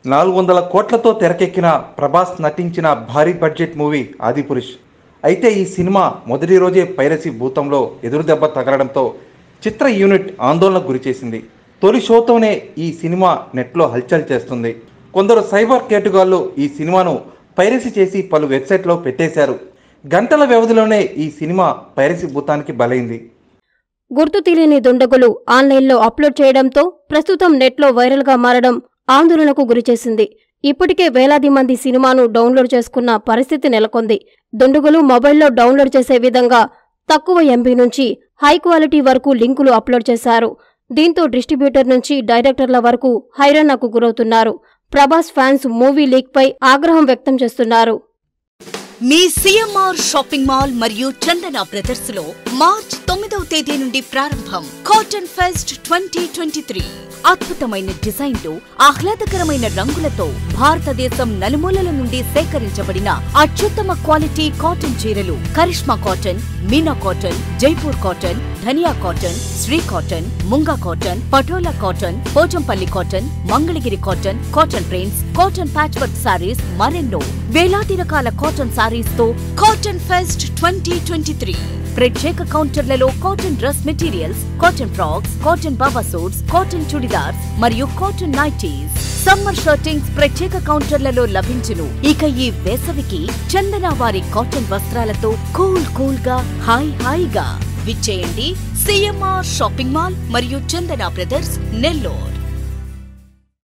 నాలుగు వందల కోట్లతో తెరకెక్కిన ప్రభాస్ నటించిన భారీ బడ్జెట్ మూవీ ఆదిపురుష్ అయితే ఈ సినిమా మొదటి రోజే పైరసీ భూతంలో ఎదురుదెబ్బ తగలడంతో చిత్ర యూనిట్ ఆందోళనకు గురిచేసింది తొలి షోతోనే ఈ సినిమా నెట్లో హల్చల్ చేస్తుంది కొందరు సైబర్ కేటుగాళ్ళు ఈ సినిమాను పైరసీ చేసి పలు వెబ్సైట్లో పెట్టేశారు గంటల వ్యవధిలోనే ఈ సినిమా పైరసీ భూతానికి బలైంది గుర్తు తెలియని దుండగులు ఆన్లైన్లో అప్లోడ్ చేయడంతో ప్రస్తుతం నెట్లో వైరల్గా మారడం ఆందోళనకు గురిచేసింది ఇప్పటికే వేలాది మంది సినిమాను డౌన్లోడ్ చేసుకున్న పరిస్థితి నెలకొంది దుండగులు మొబైల్లో డౌన్లోడ్ చేసే విధంగా తక్కువ ఎంబీ నుంచి హై క్వాలిటీ వరకు లింకులు అప్లోడ్ చేశారు దీంతో డిస్ట్రిబ్యూటర్ నుంచి డైరెక్టర్ల వరకు హైరాణకు గురవుతున్నారు ప్రభాస్ ఫ్యాన్స్ మూవీ లీక్పై ఆగ్రహం వ్యక్తం చేస్తున్నారు మీ సిఎంఆర్ షాపింగ్ మాల్ మరియు చందన బ్రదర్స్ లో మార్చ్ తొమ్మిదవ తేదీ నుండి ప్రారంభం cotton fest twenty twenty three అద్భుతమైన డిజైన్లు ఆహ్లాదకరమైన రంగులతో భారతదేశం నలుమూలల నుండి సేకరించబడిన అత్యుత్తమ క్వాలిటీ కాటన్ చీరలు Karishma cotton Meena cotton Jaipur cotton Dhaniya cotton Shri cotton Munga cotton Patola cotton Pochampalli cotton Mangalagiri cotton cotton prints cotton patch work sarees మరెన్నో వేలాది రకాల కాటన్ సారీస్ తో cotton fest twenty twenty three ప్రత్యేక కౌంటర్లలో cotton dress materials cotton frocks cotton బాబా సూట్స్ కాటన్ చుడిదార్స్ మరియు cotton nighties summer shirtings ప్రత్యేక కౌంటర్లలో లభించును ఇక ఈ వేసవికి చందన వారి కాటన్ వస్త్రాలతో కూల్ కూల్ గా హాయ్ హాయిగా విచ్చేయండి సిఎంఆర్ షాపింగ్ మాల్ మరియు చందన బ్రదర్స్ నెల్లూరు